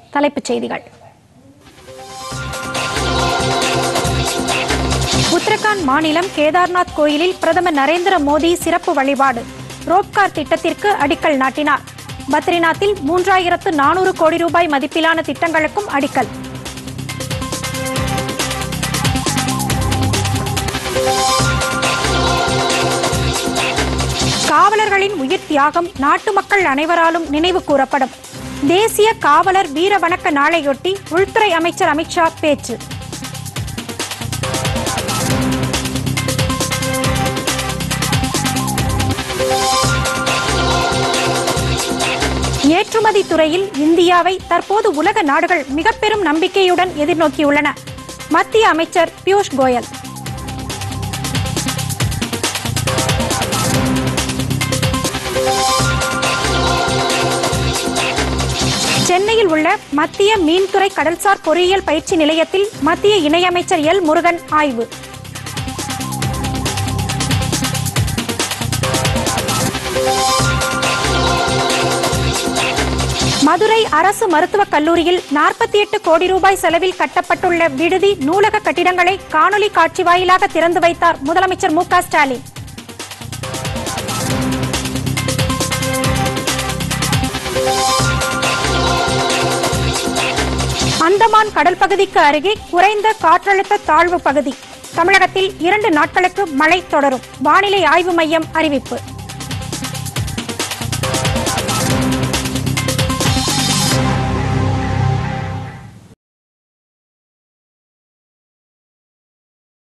தலைப்புச் செய்திகள் உத்தரகாண்ட் மாநிலம் கேதார்நாத் கோயிலில் பிரதமர் நரேந்திர மோடி சிறப்பு வழிபாடு ரோப்கார் திட்டத்திற்கு அடிக்கல் நாட்டினார் பத்ரிநாத்தில் மூன்றாயிரத்து நானூறு கோடி ரூபாய் மதிப்பிலான திட்டங்களுக்கும் அடிக்கல் காவலர்களின் உயிர் தியாகம் நாட்டு மக்கள் அனைவராலும் நினைவு கூறப்படும் தேசிய காவலர் வீர வணக்க நாளையொட்டி உள்துறை அமைச்சர் அமித்ஷா பேச்சு ஏற்றுமதி துறையில் இந்தியாவை தற்போது உலக நாடுகள் மிக பெரும் நம்பிக்கையுடன் எதிர்நோக்கியுள்ளன மத்திய அமைச்சர் பியூஷ் கோயல் சென்னையில் உள்ள மத்திய மீன்துறை கடல்சார் பொறியியல் பயிற்சி நிலையத்தில் மத்திய இணையமைச்சர் எல் முருகன் ஆய்வு மதுரை அரசு மருத்துவக் கல்லூரியில் நாற்பத்தி எட்டு கோடி ரூபாய் செலவில் கட்டப்பட்டுள்ள விடுதி நூலக கட்டிடங்களை காணொலி காட்சி வாயிலாக திறந்து வைத்தார் முதலமைச்சர் மு க ஸ்டாலின் அந்தமான் கடல் பகுதிக்கு அருகே குறைந்த காற்றழுத்த தாழ்வு பகுதி தமிழகத்தில் இரண்டு நாட்களுக்கு மழை தொடரும் வானிலை ஆய்வு மையம் அறிவிப்பு